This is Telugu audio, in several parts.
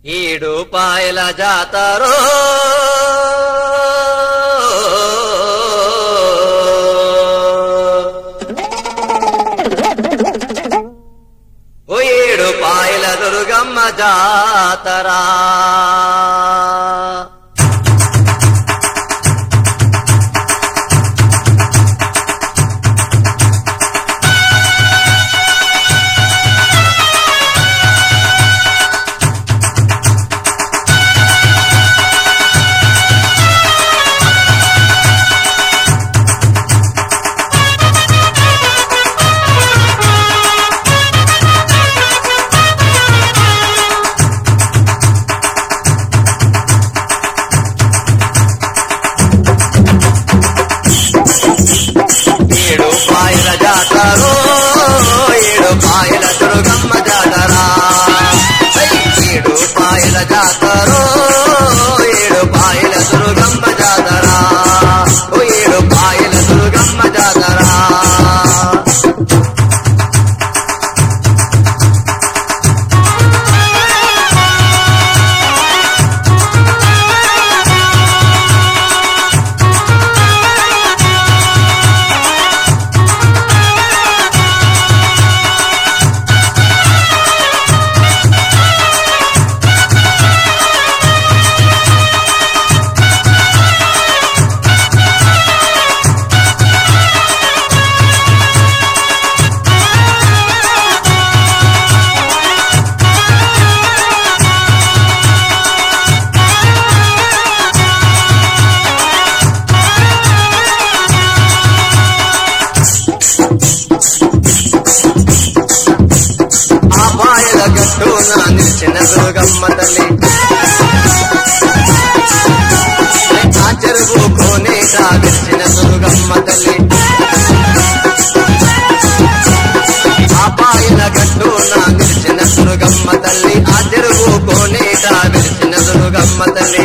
ఏడు పాయల జాతరో ఓ ఏడు పాయల దుర్గమ్మ జాతరా ఏడు పాయల జాతరో ఏడు పాయల దుర్గమ్మ జాతరా ఐ, ఏడు పాయల జాతరో ఏడు పాయల దుర్గమ్మ జాతరా ఓ ఏడు పాయల దుర్గమ్మ జాతరా ఆ పాయల గట్టు నా నిలిచిన దుర్గమ్మ తల్లి ఆ చెరువు కోనే సాగించిన దుర్గమ్మ తల్లి ఆ పాయల గట్టు నా నిలిచిన దుర్గమ్మ తల్లి ఆ చెరువు కోనే సాగించిన దుర్గమ్మ తల్లి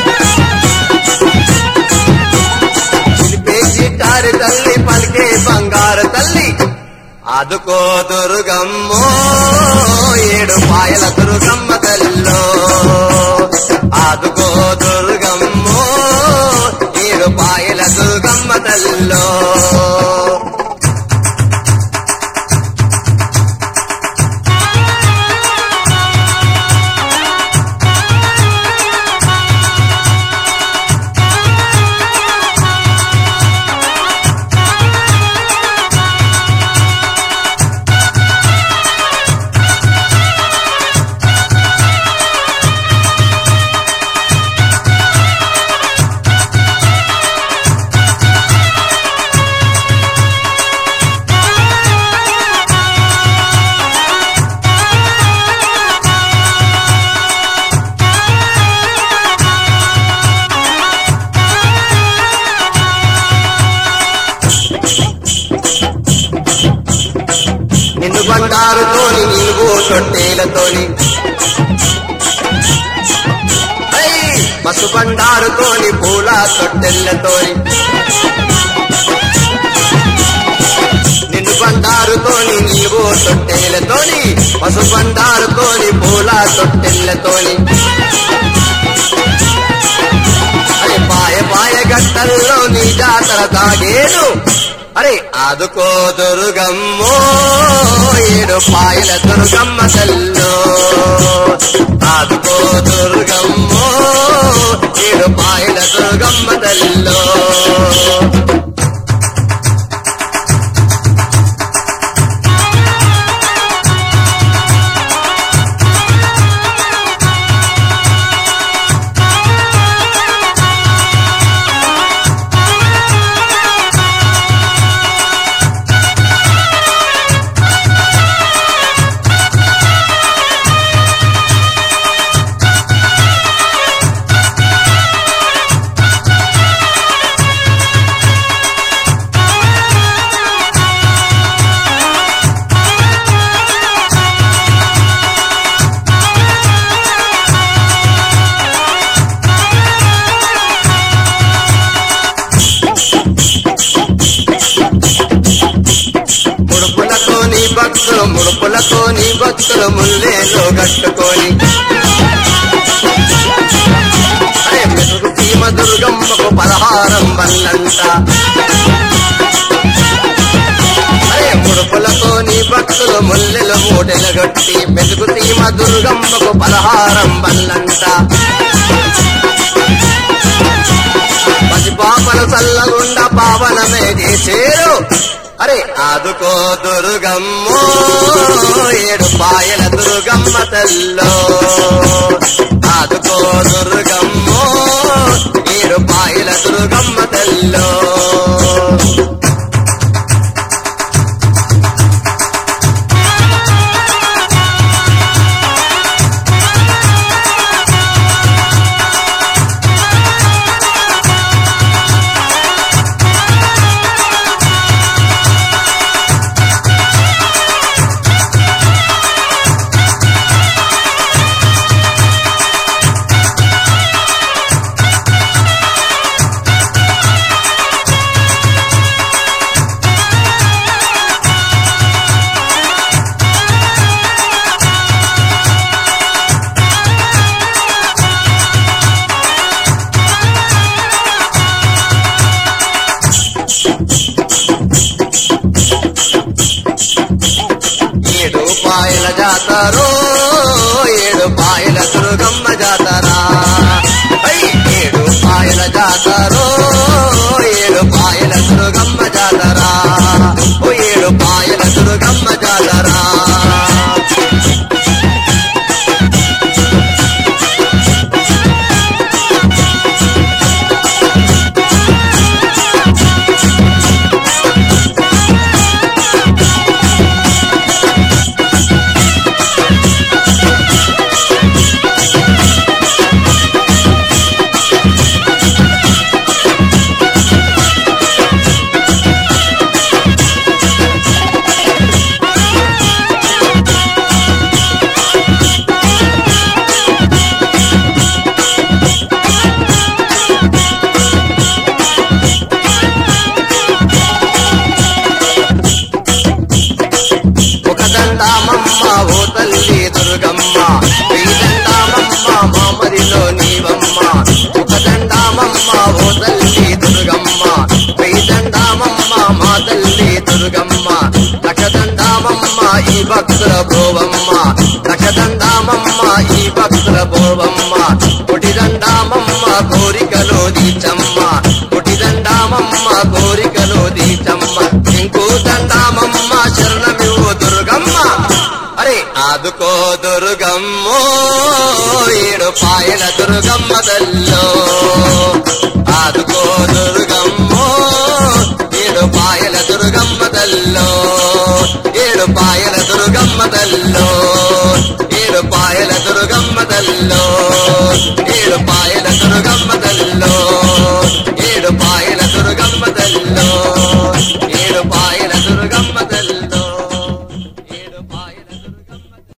పిలిపేసి తారి తల్లి పలికే బంగారు తల్లి అదుకో దుర్గమ్మో ఏడు పాయల దుర్గమ్మ తల్లో అదుకో దుర్గమ్మో ఏడు పాయల దుర్గమ్మ తల్లో నిన్ను బండారుతోని నీవు తొట్టేలతోని ఐ, పసు బండారుతోని పూల తొట్టెల్లతోని నిన్ను బండారుతోని నీవు తొట్టేలతోని పసు బండారుతోని పూల తొట్టెల్లతోని అరే పాయ పాయ గట్టల్లో నీ జాతర తాగేను అరే ఆదుకో దుర్గమ్మో ఏడు పాయల దుర్గమ్మ తల్లో ఆదుకో దుర్గమ్మో ఏడు పాయల దుర్గమ్మ తల్లో భక్తులు ముడుపులతో నీ భక్తులు ముల్లేలో కట్టుకొని సీమ దుర్గమ్మకు పలహారం వల్లంట అరే ముడుపులతో నీ భక్తులు ముల్లెలు మూటెలు గట్టి మెతుకు సీమ దుర్గమ్మకు పలహారం వల్లంట పసిపాపలు చల్లగుండ పావనమే చేసేరు అరే ఆదుకో దుర్గమ్మో ఏడు పాయల దుర్గమ్మ తల్లో ఆదుకో దుర్గమ్మో ఏడు పాయల దుర్గమ్మ తల్లో ఏడు పాయల జాతరో ఏడు పాయల దుర్గమ్మ జాతరా ఐ, ఏడు పాయల జాతరో ఏడు పాయల దుర్గమ్మ జాతరా ఓ ఏడు పాయల దుర్గమ్మ జాతరా ఒక దండామమ్మ ఓ తల్లి దుర్గమ్మ వెయ్యి దండామమ్మ మామదిలో నీవమ్మ ఒక దండామమ్మ ఓ తల్లి దుర్గమ్మ వెయ్యి దండామమ్మ మా తల్లి దుర్గమ్మ లక్ష దండామమ్మ ఈ భక్తుల భోవమ్మ లక్ష దండామమ్మ ఈ భక్తుల భోవమ్మ కొటి దండామమ్మ కోరికలో దీచమ్మ కొటి దండామమ్మ కోరికలో దీచమ్మ ఇంకో దండామమ్మ శరణమివ్వు దుర్గమ్మ అరే ఆదుకో దుర్గమ్మో ఏడు పాయల దుర్గమ్మ తల్లో ఆదుకో దుర్గమ్మో ఏడు పాయల దుర్గమ్మ తల్లో ఏడు పాయల దుర్గమ్మ తల్లో ఏడు పాయల దుర్గమ్మ తల్లో ఏడు పాయ